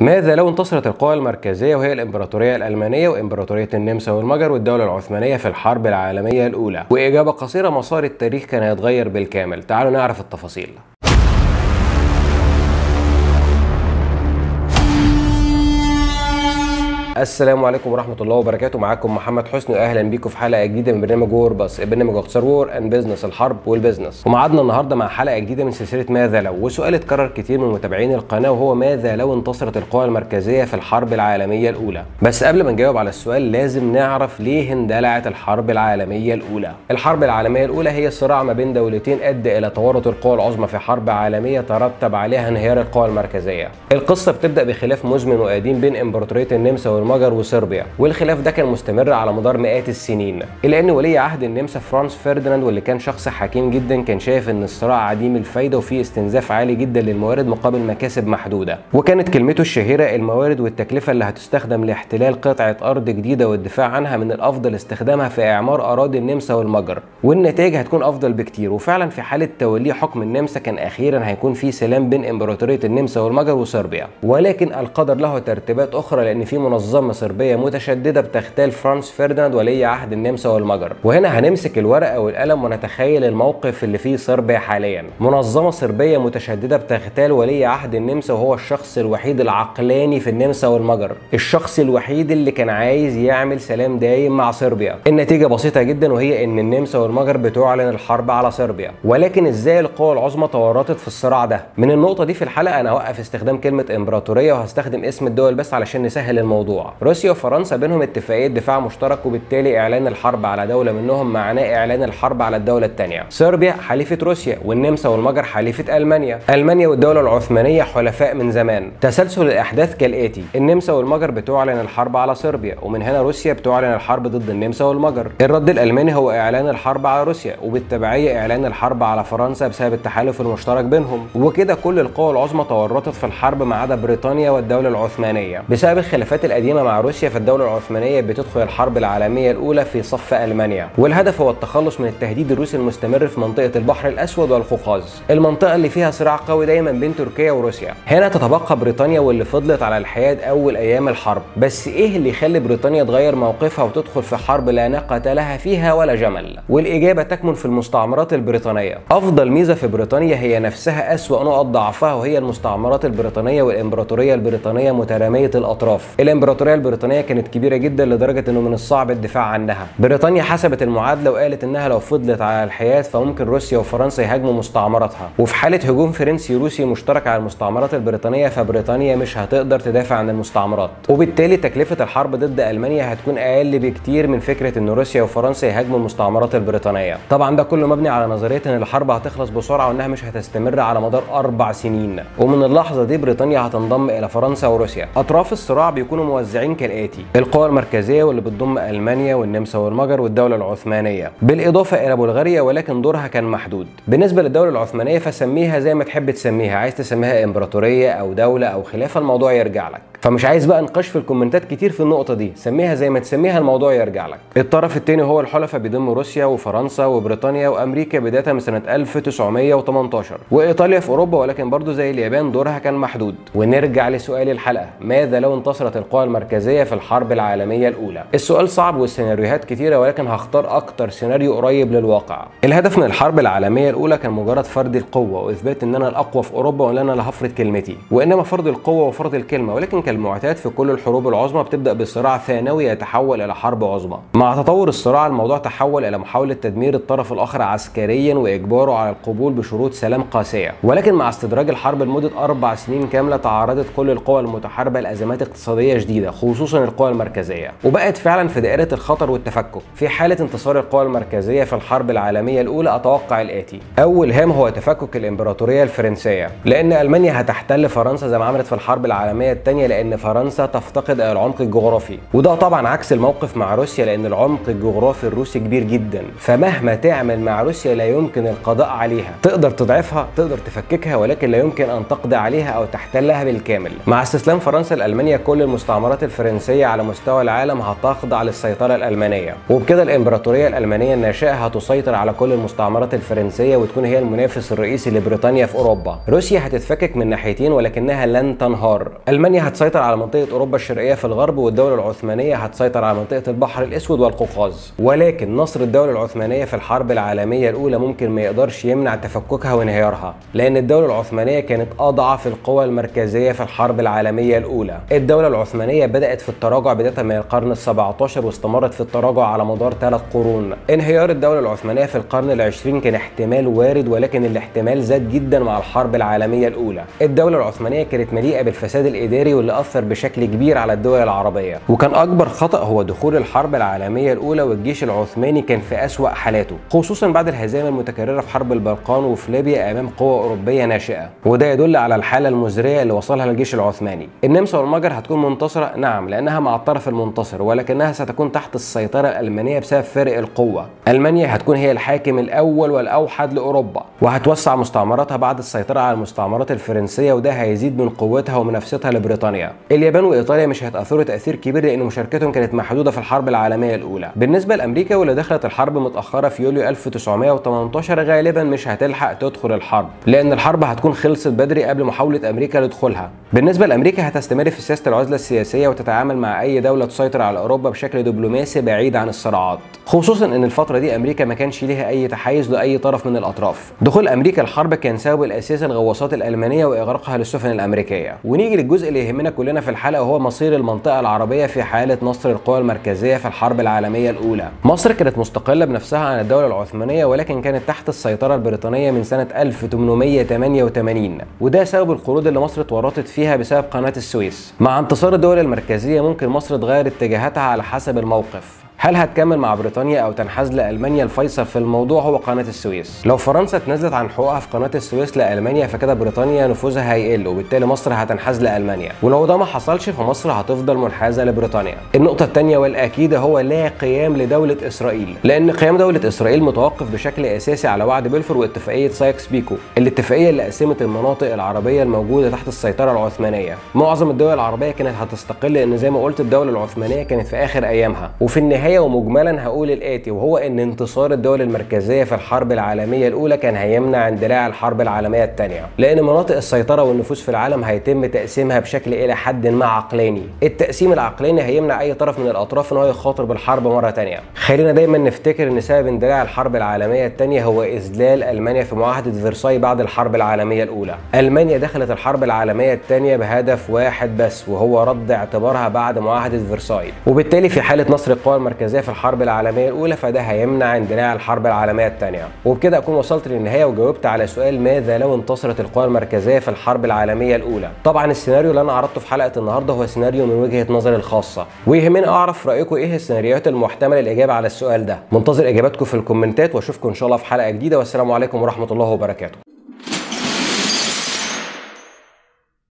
ماذا لو انتصرت القوى المركزية وهي الإمبراطورية الألمانية وإمبراطورية النمسا والمجر والدولة العثمانية في الحرب العالمية الأولى وإجابة قصيرة مسار التاريخ كان هيتغير بالكامل تعالوا نعرف التفاصيل السلام عليكم ورحمه الله وبركاته معاكم محمد حسني واهلا بيكم في حلقه جديده من برنامج وور بس برنامج اختصار وور اند بزنس الحرب والبزنس ومعادنا النهارده مع حلقه جديده من سلسله ماذا لو وسؤال اتكرر كتير من متابعين القناه وهو ماذا لو انتصرت القوى المركزيه في الحرب العالميه الاولى بس قبل ما نجاوب على السؤال لازم نعرف ليه اندلعت الحرب العالميه الاولى الحرب العالميه الاولى هي صراع ما بين دولتين ادى الى تورط القوى العظمى في حرب عالميه ترتب عليها انهيار القوى المركزيه القصه بتبدا بخلاف مزمن وقديم بين امبراطوريه النمسا والمجر وصربيا والخلاف ده كان مستمر على مدار مئات السنين الا ان ولي عهد النمسا فرانس فرديناند واللي كان شخص حكيم جدا كان شايف ان الصراع عديم الفايده وفيه استنزاف عالي جدا للموارد مقابل مكاسب محدوده وكانت كلمته الشهيره الموارد والتكلفه اللي هتستخدم لاحتلال قطعه ارض جديده والدفاع عنها من الافضل استخدامها في اعمار اراضي النمسا والمجر والنتائج هتكون افضل بكتير وفعلا في حاله توليه حكم النمسا كان اخيرا هيكون في سلام بين امبراطوريه النمسا والمجر وصربيا ولكن القدر له ترتيبات اخرى لان في منظمه صربيه متشدده بتغتال فرانس فرديناند ولي عهد النمسا والمجر وهنا هنمسك الورقه والقلم ونتخيل الموقف اللي فيه صربيا حاليا منظمه صربيه متشدده بتغتال ولي عهد النمسا وهو الشخص الوحيد العقلاني في النمسا والمجر الشخص الوحيد اللي كان عايز يعمل سلام دايم مع صربيا النتيجه بسيطه جدا وهي ان النمسا والمجر بتعلن الحرب على صربيا ولكن ازاي القوى العظمى تورطت في الصراع ده من النقطه دي في الحلقه انا هوقف استخدام كلمه امبراطوريه وهستخدم اسم الدول بس علشان نسهل الموضوع روسيا وفرنسا بينهم اتفاقيه دفاع مشترك وبالتالي اعلان الحرب على دوله منهم معناه اعلان الحرب على الدوله الثانيه صربيا حليفه روسيا والنمسا والمجر حليفه المانيا المانيا والدوله العثمانيه حلفاء من زمان تسلسل الاحداث كالاتي النمسا والمجر بتعلن الحرب على صربيا ومن هنا روسيا بتعلن الحرب ضد النمسا والمجر الرد الالماني هو اعلان الحرب على روسيا وبالتبعيه اعلان الحرب على فرنسا بسبب التحالف المشترك بينهم وكده كل القوى العظمى تورطت في الحرب ما عدا بريطانيا والدوله العثمانيه بسبب الخلافات القديمه مع روسيا فالدوله العثمانيه بتدخل الحرب العالميه الاولى في صف المانيا والهدف هو التخلص من التهديد الروسي المستمر في منطقه البحر الاسود والقوقاز المنطقه اللي فيها صراع قوي دايما بين تركيا وروسيا هنا تتبقى بريطانيا واللي فضلت على الحياد اول ايام الحرب بس ايه اللي يخلي بريطانيا تغير موقفها وتدخل في حرب لا ناقه لها فيها ولا جمل والاجابه تكمن في المستعمرات البريطانيه افضل ميزه في بريطانيا هي نفسها اسوا نقط ضعفها وهي المستعمرات البريطانيه والامبراطوريه البريطانيه متراميه الاطراف الامبراطوريه البريطانيه كانت كبيره جدا لدرجه انه من الصعب الدفاع عنها بريطانيا حسبت المعادله وقالت انها لو فضلت على الحياد فممكن روسيا وفرنسا يهاجموا مستعمراتها وفي حاله هجوم فرنسي روسي مشترك على المستعمرات البريطانيه فبريطانيا مش هتقدر تدافع عن المستعمرات وبالتالي تكلفه الحرب ضد المانيا هتكون اقل بكتير من فكره ان روسيا وفرنسا يهاجموا المستعمرات البريطانيه طبعا ده كله مبني على نظريه ان الحرب هتخلص بسرعه وانها مش هتستمر على مدار اربع سنين ومن اللحظه دي بريطانيا هتنضم الى فرنسا وروسيا اطراف الصراع بيكونوا موزعين كالاتي القوى المركزيه واللي بتضم المانيا والنمسا والمجر والدوله العثمانيه بالاضافه الى بلغاريا ولكن دورها كان محدود بالنسبه للدوله العثمانيه فسميها زي ما تحب تسميها عايز تسميها امبراطوريه او دوله او خلافه الموضوع يرجع لك فمش عايز بقى نقاش في الكومنتات كتير في النقطه دي سميها زي ما تسميها الموضوع يرجع لك الطرف الثاني هو الحلفاء بيضم روسيا وفرنسا وبريطانيا وامريكا بدايه من سنه 1918 وايطاليا في اوروبا ولكن برضه زي اليابان دورها كان محدود ونرجع لسؤال الحلقه ماذا لو انتصرت القوى المركزيه في الحرب العالميه الاولى السؤال صعب والسيناريوهات كتيره ولكن هختار اكتر سيناريو قريب للواقع الهدف من الحرب العالميه الاولى كان مجرد فرض القوه واثبات ان انا الاقوى في اوروبا وان انا اللي هفرض كلمتي وانما فرض القوه وفرض الكلمه ولكن كالمعتاد في كل الحروب العظمى بتبدا بصراع ثانوي يتحول الى حرب عظمى مع تطور الصراع الموضوع تحول الى محاوله تدمير الطرف الاخر عسكريا واجباره على القبول بشروط سلام قاسيه ولكن مع استدراج الحرب لمده اربع سنين كامله تعرضت كل القوى المتحاربه لازمات اقتصاديه شديده خصوصا القوى المركزيه وبقت فعلا في دائره الخطر والتفكك في حاله انتصار القوى المركزيه في الحرب العالميه الاولى اتوقع الاتي اول هام هو تفكك الامبراطوريه الفرنسيه لان المانيا هتحتل فرنسا زي ما عملت في الحرب العالميه الثانيه لان فرنسا تفتقد الى العمق الجغرافي وده طبعا عكس الموقف مع روسيا لان العمق الجغرافي الروسي كبير جدا فمهما تعمل مع روسيا لا يمكن القضاء عليها تقدر تضعفها تقدر تفككها ولكن لا يمكن ان تقضي عليها او تحتلها بالكامل مع استسلام فرنسا لالمانيا كل المستعمرات الفرنسيه على مستوى العالم هتخضع للسيطره الالمانيه وبكده الامبراطوريه الالمانيه الناشئه هتسيطر على كل المستعمرات الفرنسيه وتكون هي المنافس الرئيسي لبريطانيا في اوروبا روسيا هتتفكك من ناحيتين ولكنها لن تنهار المانيا هتسيطر هتسيطر على منطقه اوروبا الشرقيه في الغرب والدوله العثمانيه هتسيطر على منطقه البحر الاسود والقوقاز ولكن نصر الدوله العثمانيه في الحرب العالميه الاولى ممكن ما يقدرش يمنع تفككها وانهيارها لان الدوله العثمانيه كانت اضعف القوى المركزيه في الحرب العالميه الاولى الدوله العثمانيه بدات في التراجع بدايه من القرن ال17 واستمرت في التراجع على مدار ثلاث قرون انهيار الدوله العثمانيه في القرن العشرين كان احتمال وارد ولكن الاحتمال زاد جدا مع الحرب العالميه الاولى الدوله العثمانيه كانت مليئه بالفساد الاداري واللي اثر بشكل كبير على الدول العربيه وكان اكبر خطا هو دخول الحرب العالميه الاولى والجيش العثماني كان في اسوا حالاته خصوصا بعد الهزائم المتكرره في حرب البلقان وفي ليبيا امام قوى اوروبيه ناشئه وده يدل على الحاله المزريه اللي وصلها الجيش العثماني النمسا والمجر هتكون منتصره نعم لانها مع الطرف المنتصر ولكنها ستكون تحت السيطره الالمانيه بسبب فرق القوه المانيا هتكون هي الحاكم الاول والاوحد لاوروبا وهتوسع مستعمراتها بعد السيطره على المستعمرات الفرنسيه وده هيزيد من قوتها ومنافستها لبريطانيا اليابان وايطاليا مش هيتاثروا تاثير كبير لان مشاركتهم كانت محدوده في الحرب العالميه الاولى بالنسبه لامريكا واللي دخلت الحرب متاخره في يوليو 1918 غالبا مش هتلحق تدخل الحرب لان الحرب هتكون خلصت بدري قبل محاوله امريكا لدخولها بالنسبه لامريكا هتستمر في سياسه العزله السياسيه وتتعامل مع اي دوله تسيطر على اوروبا بشكل دبلوماسي بعيد عن الصراعات خصوصا ان الفتره دي امريكا ما كانش ليها اي تحيز لاي طرف من الاطراف دخول امريكا الحرب كان سبب الاساسي الغواصات الالمانيه واغراقها للسفن الامريكيه ونيجي للجزء اللي يهمنا كلنا في الحلقه وهو مصير المنطقه العربيه في حاله نصر القوى المركزيه في الحرب العالميه الاولى مصر كانت مستقله بنفسها عن الدوله العثمانيه ولكن كانت تحت السيطره البريطانيه من سنه 1888 وده سبب القروض اللي مصر اتورطت فيها بسبب قناه السويس مع انتصار الدول المركزيه ممكن مصر تغير اتجاهاتها على حسب الموقف هل هتكمل مع بريطانيا او تنحاز لالمانيا الفيصل في الموضوع هو قناه السويس لو فرنسا اتنازلت عن حقوقها في قناه السويس لالمانيا فكده بريطانيا نفوذها هيقل وبالتالي مصر هتنحاز لالمانيا ولو ده ما حصلش فمصر هتفضل منحازه لبريطانيا النقطه الثانيه والاكيده هو لا قيام لدوله اسرائيل لان قيام دوله اسرائيل متوقف بشكل اساسي على وعد بلفور واتفاقيه سايكس بيكو الاتفاقيه اللي قسمت المناطق العربيه الموجوده تحت السيطره العثمانيه معظم الدول العربيه كانت هتستقل لان زي ما قلت الدوله العثمانيه كانت في اخر ايامها وفي النهايه ومجملا هقول الاتي وهو ان انتصار الدول المركزيه في الحرب العالميه الاولى كان هيمنع اندلاع الحرب العالميه الثانيه لان مناطق السيطره والنفوذ في العالم هيتم تقسيمها بشكل الى حد ما عقلاني التقسيم العقلاني هيمنع اي طرف من الاطراف ان هو يخاطر بالحرب مره ثانيه خلينا دايما نفتكر ان سبب اندلاع الحرب العالميه الثانيه هو اذلال المانيا في معاهده فرساي بعد الحرب العالميه الاولى المانيا دخلت الحرب العالميه الثانيه بهدف واحد بس وهو رد اعتبارها بعد معاهده فرساي وبالتالي في حاله نصر القوى المركزيه في الحرب العالميه الاولى فده هيمنع اندلاع الحرب العالميه الثانيه وبكده اكون وصلت للنهايه وجاوبت على سؤال ماذا لو انتصرت القوى المركزيه في الحرب العالميه الاولى طبعا السيناريو اللي انا عرضته في حلقه النهارده هو سيناريو من وجهه نظري الخاصه ويهمني اعرف رايكم ايه السيناريوهات المحتمله الاجابه على السؤال ده منتظر اجاباتكم في الكومنتات واشوفكم ان شاء الله في حلقه جديده والسلام عليكم ورحمه الله وبركاته